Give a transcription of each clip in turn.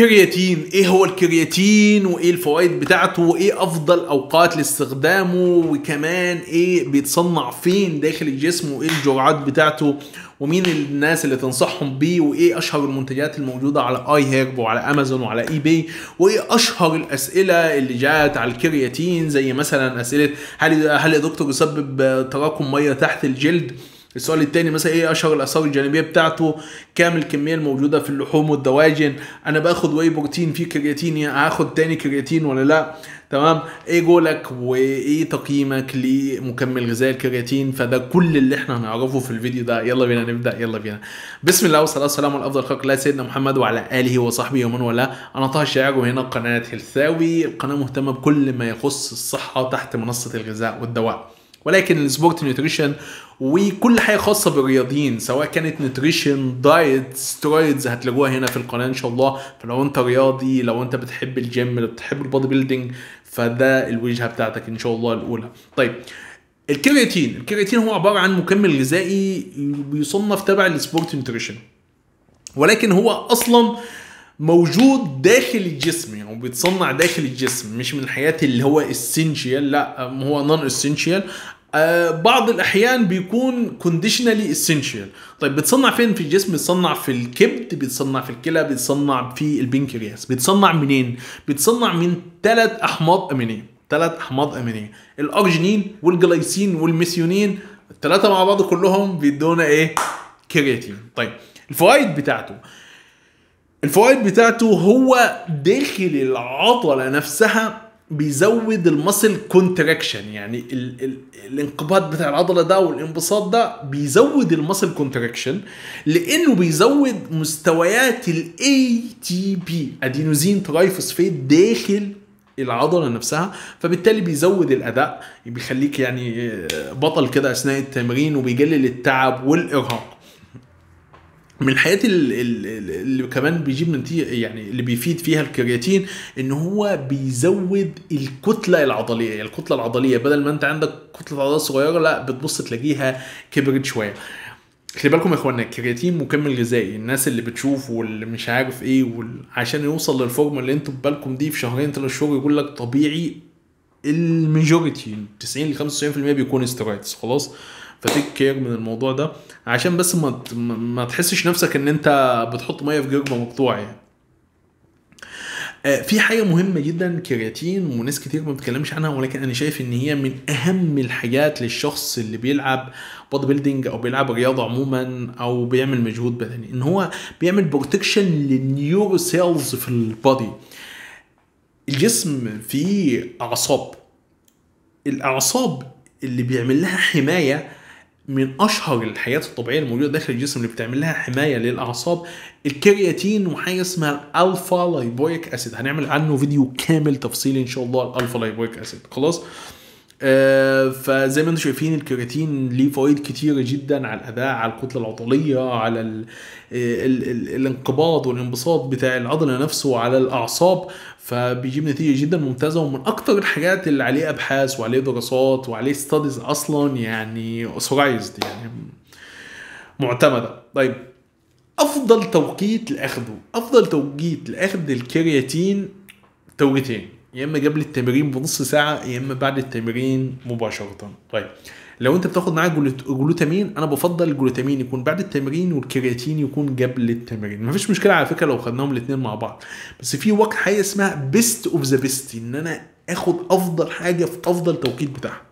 كرياتين ايه هو الكرياتين وايه الفوائد بتاعته وايه افضل اوقات لاستخدامه وكمان ايه بيتصنع فين داخل الجسم وايه الجرعات بتاعته ومين الناس اللي تنصحهم بيه وايه اشهر المنتجات الموجوده على اي هيرب وعلى امازون وعلى اي بي وايه اشهر الاسئله اللي جات على الكرياتين زي مثلا اسئله هل هل يا دكتور يسبب تراكم ميه تحت الجلد السؤال التاني مثلا ايه اشهر الاثار الجانبيه بتاعته كام الكميه الموجوده في اللحوم والدواجن انا باخد واي بروتين فيه كرياتين يعني هاخد تاني كرياتين ولا لا تمام ايه جولك وايه تقييمك لمكمل غذائي الكرياتين فده كل اللي احنا هنعرفه في الفيديو ده يلا بينا نبدا يلا بينا بسم الله والصلاه والسلام على افضل خلق الله سيدنا محمد وعلى اله وصحبه ومن والاه انا طه الشاعر وهنا قناه هيلثاوي القناه مهتمه بكل ما يخص الصحه تحت منصه الغذاء والدواء ولكن السبورت نيوتريشن وكل حاجه خاصه بالرياضيين سواء كانت نيوتريشن دايت سترويدز هتلاقوها هنا في القناه ان شاء الله فلو انت رياضي لو انت بتحب الجيم لو بتحب البودي بيلدينج فده الوجهه بتاعتك ان شاء الله الاولى طيب الكرياتين الكرياتين هو عباره عن مكمل غذائي بيصنف تبع السبورت نيوتريشن ولكن هو اصلا موجود داخل الجسم يعني بيتصنع داخل الجسم مش من الحاجات اللي هو اسينشال لا هو نون اسينشال آه بعض الاحيان بيكون كونديشنالي اسينشال طيب بيتصنع فين في الجسم بيتصنع في الكبد بيتصنع في الكلى بيتصنع في البنكرياس بيتصنع منين بيتصنع من ثلاث احماض امينيه ثلاث احماض امينيه الارجينين والجلايسين والميثيونين الثلاثه مع بعض كلهم بيدونا ايه كرياتين طيب الفوائد بتاعته الفوائد بتاعته هو داخل العضله نفسها بيزود المسل كونتراكشن يعني ال ال الانقباض بتاع العضله ده والانبساط ده بيزود المسل كونتراكشن لانه بيزود مستويات الاي تي بي ادينوزين ترايفوسفيت داخل العضله نفسها فبالتالي بيزود الاداء بيخليك يعني بطل كده اثناء التمرين وبيقلل التعب والارهاق من الحاجات اللي, اللي كمان بيجيب نتيجه يعني اللي بيفيد فيها الكرياتين ان هو بيزود الكتله العضليه يعني الكتله العضليه بدل ما انت عندك كتله عضليه صغيره لا بتبص تلاقيها كبرت شويه خلي بالكم يا اخوانا الكرياتين مكمل غذائي الناس اللي بتشوف واللي مش عارف ايه وال... عشان يوصل للفورمه اللي انتوا بالكم دي في شهرين ثلاث شهور يقول لك طبيعي الميجوريتي 90 ل 95% بيكون استرويدز خلاص فتيك كير من الموضوع ده عشان بس ما ما تحسش نفسك ان انت بتحط ميه في جربه مقطوعه يعني في حاجه مهمه جدا كرياتين وناس كتير ما بتتكلمش عنها ولكن انا شايف ان هي من اهم الحاجات للشخص اللي بيلعب بودي بيلدينج او بيلعب رياضه عموما او بيعمل مجهود بدني ان هو بيعمل بروتكشن للنيورو سيلز في البودي الجسم فيه اعصاب الاعصاب اللي بيعمل لها حمايه من اشهر الحاجات الطبيعيه الموجوده داخل الجسم اللي بتعمل لها حمايه للاعصاب الكرياتين وحاجه اسمها الالفا لايبويك اسيد هنعمل عنه فيديو كامل تفصيلي ان شاء الله الالفا لايبويك اسيد خلاص آه فزي ما انتم شايفين الكرياتين ليه فوائد كتيرة جدا على الأداء على الكتلة العضلية على ال ال ال الانقباض والانبساط بتاع العضلة نفسه على الأعصاب فبيجيب نتيجة جدا ممتازة ومن أكتر الحاجات اللي عليه أبحاث وعليه دراسات وعليه ستاديز أصلا يعني اوثرايزد يعني معتمدة طيب أفضل توقيت لأخده أفضل توقيت لأخذ الكرياتين توقيتين يا اما قبل التمرين بنص ساعه يا اما بعد التمرين مباشره طيب لو انت بتاخد معاه جلوتامين انا بفضل الجلوتامين يكون بعد التمرين والكرياتين يكون قبل التمرين مفيش مشكله على فكره لو خدناهم الاثنين مع بعض بس في وقت حاجه اسمها بيست اوف ذا بيست ان انا اخد افضل حاجه في افضل توقيت بتاعها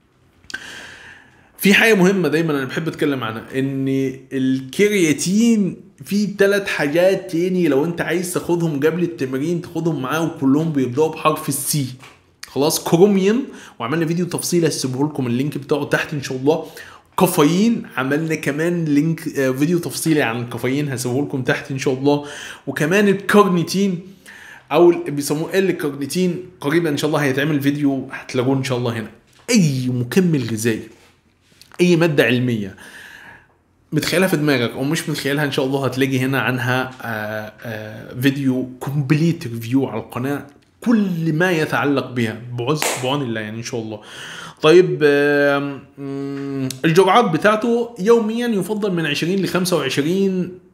في حاجه مهمه دايما انا بحب اتكلم عنها ان الكرياتين في ثلاث حاجات تاني لو انت عايز تاخدهم قبل التمرين تاخدهم معاه وكلهم بيبداوا بحرف السي خلاص كروميوم وعملنا فيديو تفصيلي هسيبه لكم اللينك بتاعه تحت ان شاء الله كافيين عملنا كمان لينك فيديو تفصيلي عن الكافيين هسيبه لكم تحت ان شاء الله وكمان الكارنيتين او بيسموه ال كارنيتين قريبا ان شاء الله هيتعمل فيديو هتلاقوه ان شاء الله هنا اي مكمل غذائي اي ماده علميه متخيلها في دماغك او مش متخيلها ان شاء الله هتلاقي هنا عنها آآ آآ فيديو كومبليت ريفيو على القناه كل ما يتعلق بها بعز بعون الله يعني ان شاء الله طيب الجرعات بتاعته يوميا يفضل من 20 ل 25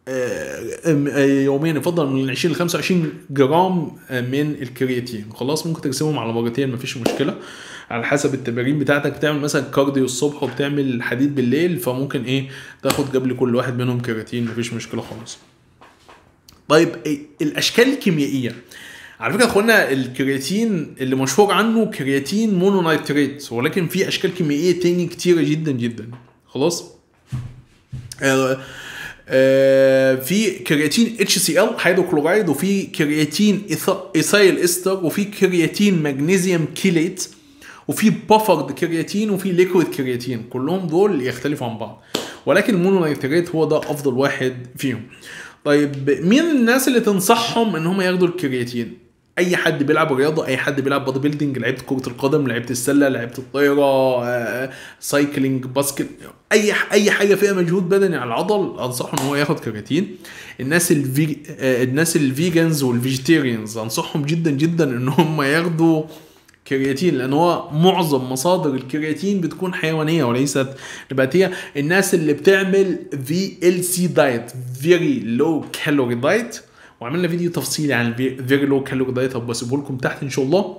آه، آه، يوميا يفضل من 20 ل 25 جرام آه، من الكرياتين خلاص ممكن تقسمهم على مرتين مفيش مشكله على حسب التمارين بتاعتك بتعمل مثلا كارديو الصبح وبتعمل حديد بالليل فممكن ايه تاخد قبل كل واحد منهم كرياتين مفيش مشكله خالص طيب إيه الاشكال الكيميائيه على فكره يا اخوانا الكرياتين اللي مشهور عنه كرياتين مونونايتريت ولكن في اشكال كيميائيه تاني كتيره جدا جدا خلاص آه آه في كرياتين اتش سي ال هيدروكلورايد وفي كرياتين إيثا- ايثايل استر وفي كرياتين مغنيسيوم كيليت وفي بافرد كرياتين وفي ليكويد كرياتين كلهم دول يختلفوا عن بعض ولكن المونونايتريت هو ده افضل واحد فيهم طيب مين الناس اللي تنصحهم ان هم ياخدوا الكرياتين اي حد بيلعب رياضه اي حد بيلعب بودي بيلدينج لعيبه كره القدم لعيبه السله لعيبه الطايره آه، سايكلينج باسكت اي اي حاجه فيها مجهود بدني على العضل انصحه ان هو ياخد كرياتين الناس الفي... آه، الناس الفيجنز والفيجيتيريانز انصحهم جدا جدا ان هم ياخدوا كرياتين لان هو معظم مصادر الكرياتين بتكون حيوانيه وليست نباتيه الناس اللي بتعمل في ال سي دايت فيري لو كالوري دايت وعملنا فيديو تفصيلي عن الفيري لو كالوري دايت هبقى اسيبه لكم تحت ان شاء الله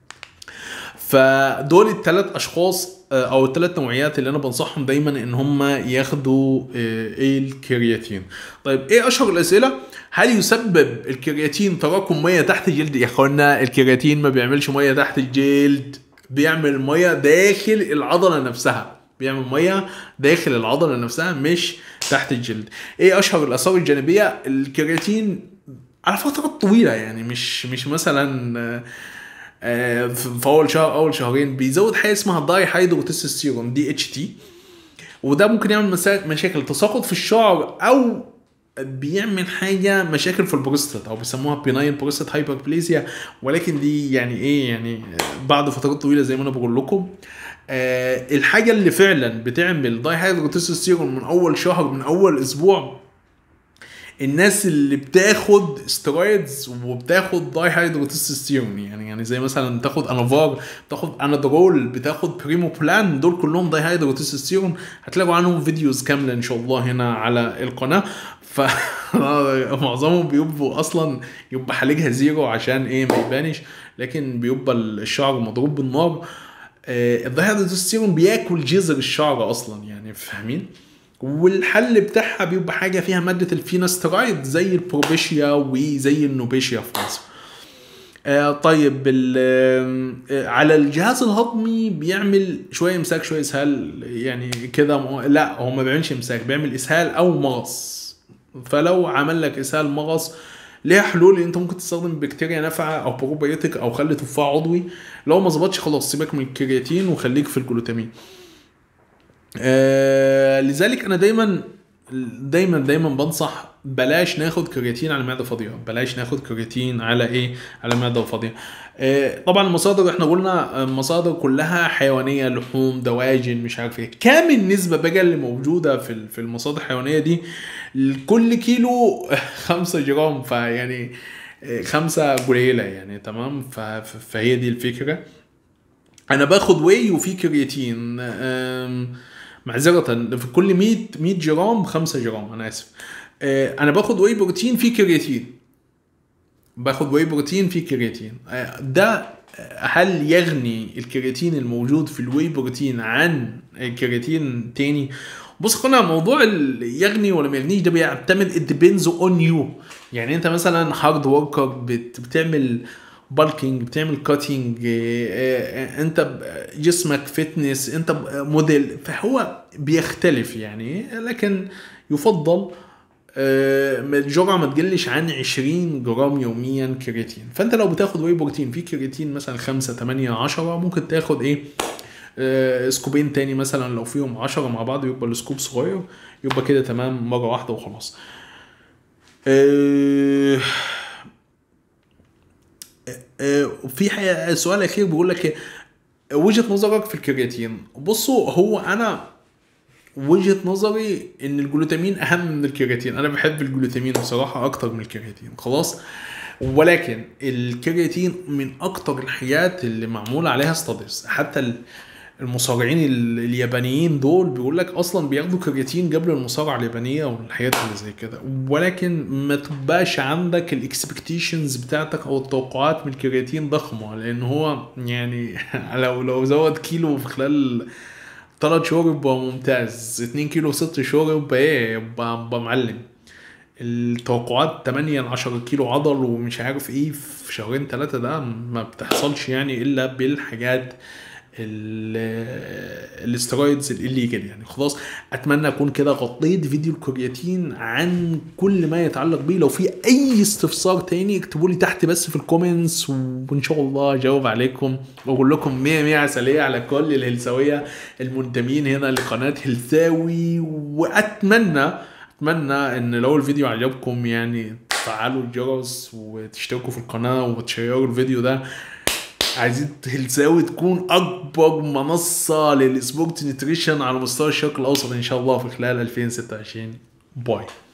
فدول الثلاث اشخاص آه، او الثلاث نوعيات اللي انا بنصحهم دايما ان هم ياخدوا آه، الكرياتين طيب ايه اشهر الاسئله هل يسبب الكرياتين تراكم ميه تحت الجلد يا اخوانا الكرياتين ما بيعملش ميه تحت الجلد بيعمل ميه داخل العضله نفسها بيعمل ميه داخل العضله نفسها مش تحت الجلد ايه اشهر الاثار الجانبيه الكرياتين على فترات طويله يعني مش مش مثلا آه، آه، في في اول شهر اول شهرين بيزود حاجه اسمها داي هيدروتستوستيرون دي اتش تي وده ممكن يعمل مسا- مشاكل تساقط في الشعر او بيعمل حاجه مشاكل في البروستات او بيسموها بيناين بروستات هايبربليزيا ولكن دي يعني ايه يعني بعد فترات طويله زي ما انا بقول لكم آه الحاجه اللي فعلا بتعمل داي هيدروتستوستيرون من اول شهر من اول اسبوع الناس اللي بتاخد سترويدز وبتاخد داي هيدروتستوستيرون يعني يعني زي مثلا تاخد انافار بتاخد انادرول بتاخد بريمو بلان دول كلهم داي هيدروتستوستيرون هتلاقوا عنهم فيديوز كامله ان شاء الله هنا على القناه ف معظمهم بيبقوا اصلا يبقى حالجها زيرو عشان ايه ما يبانش لكن بيبقى الشعر مضروب بالنار آه، الداي هيدروتستوستيرون بياكل جذر الشعر اصلا يعني فاهمين والحل بتاعها بيبقى حاجه فيها ماده الفينسترايد زي البروبيشيا وزي النوبيشيا في مصر آه طيب ال- آه على الجهاز الهضمي بيعمل شويه امساك شويه اسهال يعني كده م- لا هو ما بيعملش امساك بيعمل اسهال او مغص فلو عمل لك اسهال مغص ليها حلول انت ممكن تستخدم بكتيريا نافعه او بروبيوتيك او خل تفاح عضوي لو ما ظبطش خلاص سيبك من الكرياتين وخليك في الجلوتامين آه لذلك انا دايما دايما دايما بنصح بلاش ناخد كرياتين على معده فاضيه بلاش ناخد كرياتين على ايه على معده فاضيه آه طبعا المصادر احنا قلنا المصادر كلها حيوانيه لحوم دواجن مش عارف ايه كام النسبه بقى اللي موجوده في ال- في المصادر الحيوانيه دي لكل كيلو 5 جرام فيعني آه، خمسة قليلة يعني تمام ف- ف- فهي دي الفكرة انا باخد واي وفي كرياتين أم، معذرة في كل 100 100 جرام 5 جرام انا اسف أه، انا باخد واي بروتين في كرياتين باخد واي بروتين في كرياتين أه، ده أه، هل يغني الكرياتين الموجود في الواي بروتين عن كرياتين تاني بص قناع موضوع ال- يغني ولا ما يغنيش ده بيعتمد it depends on you يعني انت مثلا هارد وركر بت بتعمل بالكينج بتعمل كاتنج انت ب- جسمك فتنس انت ب- موديل فهو بيختلف يعني لكن يفضل آه، ما الجرعه ما تقلش عن 20 جرام يوميا كرياتين فانت لو بتاخد واي بروتين في كرياتين مثلا 5 8 10 ممكن تاخد ايه آه، سكوبين تاني مثلا لو فيهم 10 مع بعض يبقى السكوب صغير يبقى كده تمام مره واحده وخلاص آه، آه، في حاجة- سؤال اخير بيقول لك إيه؟ وجهه نظرك في الكرياتين بصوا هو انا وجهه نظري ان الجلوتامين اهم من الكرياتين انا بحب الجلوتامين بصراحه اكتر من الكرياتين خلاص ولكن الكرياتين من اكتر الحاجات اللي معمول عليها ستاديز حتى ال... المصارعين ال- اليابانيين دول بيقول لك اصلا بياخدوا كرياتين قبل المصارعه اليابانيه والحاجات اللي زي كده ولكن ما تبقاش عندك الاكسبكتيشنز بتاعتك او التوقعات من الكرياتين ضخمه لان هو يعني لو لو زود كيلو في خلال ثلاث شهور يبقى ممتاز 2 كيلو ست شهور يبقى ايه يبقى, يبقى معلم التوقعات 8 ل 10 كيلو عضل ومش عارف ايه في شهرين ثلاثة ده ما بتحصلش يعني الا بالحاجات ال- الاسترويدز الليجل يعني خلاص اتمنى اكون كده غطيت فيديو الكرياتين عن كل ما يتعلق بيه لو في اي استفسار تاني اكتبوا لي تحت بس في الكومنتس وان شاء الله اجاوب عليكم واقول لكم 100 100 عسليه على كل الهلساويه المنتمين هنا لقناه هلساوي واتمنى اتمنى ان لو الفيديو عجبكم يعني تفعلوا الجرس وتشتركوا في القناه وتشيروا الفيديو ده عايزين هلساوي تكون اكبر منصه للسبورت نيوتريشن على مستوى الشرق الاوسط ان شاء الله في خلال 2026 باي